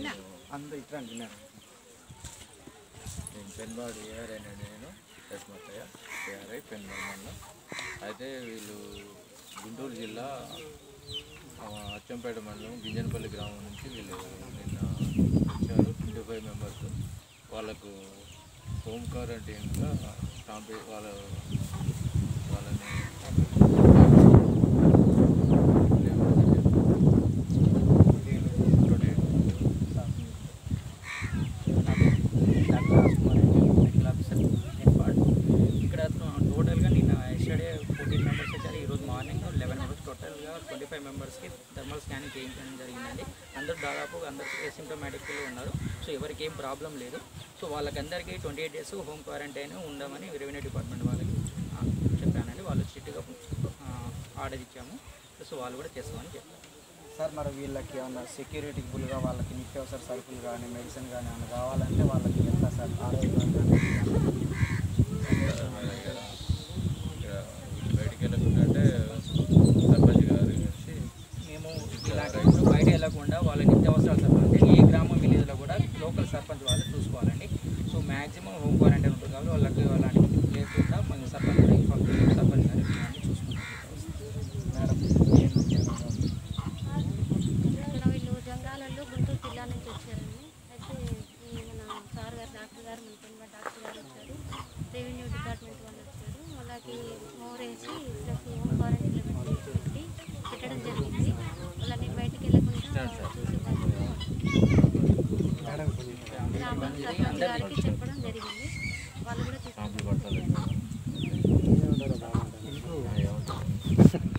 అందరూ ఇట్లా అంటున్నారు నేను పెన్బాడు ఏఆర్ అయినా నేను ఎస్ మొత్తయ్య ఏఆర్ఐ పెన్బాడు మండలం అయితే వీళ్ళు గుంటూరు జిల్లా ఆ, అచ్చంపేట మండలం గింజనపల్లి గ్రామం నుంచి వీళ్ళు నిన్న వచ్చారు ట్వంటీ ఫైవ్ మెంబర్స్ వాళ్ళకు హోమ్ క్వారంటైన్గా స్టాంప్ వాళ్ళ వాళ్ళని డాక్టర్ రాజ్కుమార్ అండి మెడికల్ ఆఫీసర్ నేపాడ్ ఇక్కడ టోటల్గా నిన్న ఎస్టర్డే ఫోర్టీన్ మెంబర్స్ వచ్చారు ఈరోజు మార్నింగ్ లెవెన్ మెంబర్స్ టోటల్గా ట్వంటీ ఫైవ్ మెంబర్స్కి థర్మల్ స్కానింగ్ చేయించడం జరిగిందండి అందరూ దాదాపు అందరూ ఎసిమ్టోమేటిక్లో ఉన్నారు సో ఎవరికి ఏం ప్రాబ్లం లేదు సో వాళ్ళకందరికీ twenty eight days home quarantine ఉండమని రెవెన్యూ డిపార్ట్మెంట్ వాళ్ళకి ఆ, చెప్పానండి వాళ్ళు స్ట్రిక్ట్గా ఆర్డర్ ఇచ్చాము సో వాళ్ళు కూడా చేస్తామని చెప్పారు సార్ మరి వీళ్ళకి ఏమన్నా సెక్యూరిటీ ఫుల్గా వాళ్ళకి నిత్యావసర సరుకులు కానీ మెడిసిన్ కానీ ఏమైనా కావాలంటే వాళ్ళకి ఎంత సార్ ఆరోగ్య బయటికి వెళ్ళకుంటే సర్పంచ్ గారి నుంచి మేము ఇలాంటి బయట వెళ్ళకుండా వాళ్ళ నిత్యావసరాలు సర్పంచ్ అంటే ఏ గ్రామం విలేజ్లో కూడా లోకల్ సర్పంచ్ వాళ్ళు చూసుకోవాలండి సో మ్యాక్సిమం హోమ్ క్వారంటైన్ ఉంటుంది కాబట్టి వాళ్ళకి అలాంటి లేకుండా మనం సర్పంచ్ కూడా ఇన్ఫార్మ్ చేసి సర్పంచ్ గారు ఇవన్నీ చూసుకుంటాం మేడం ఏం చేయాలి? ఇక్కడ వీళ్ళు జంగాలలో గుంటూరు జిల్లా నుంచి వచ్చారండి అయితే ఈ మన సార్ గారు డాక్టర్ గారు మన పెన్వా డాక్టర్ గారు వచ్చారు రెవెన్యూ డిపార్ట్మెంట్ వాళ్ళు వచ్చారు వాళ్ళకి మోరేసి ప్లస్ హోమ్ క్వారంటైన్లో పెట్టి పెట్టి పెట్టడం జరిగింది వాళ్ళని బయటికి వెళ్ళకుండా చూసి గ్రామ సర్పంచ్ గారికి చెప్పడం జరిగింది వాళ్ళు కూడా తీసుకుంటారు పడతలేదు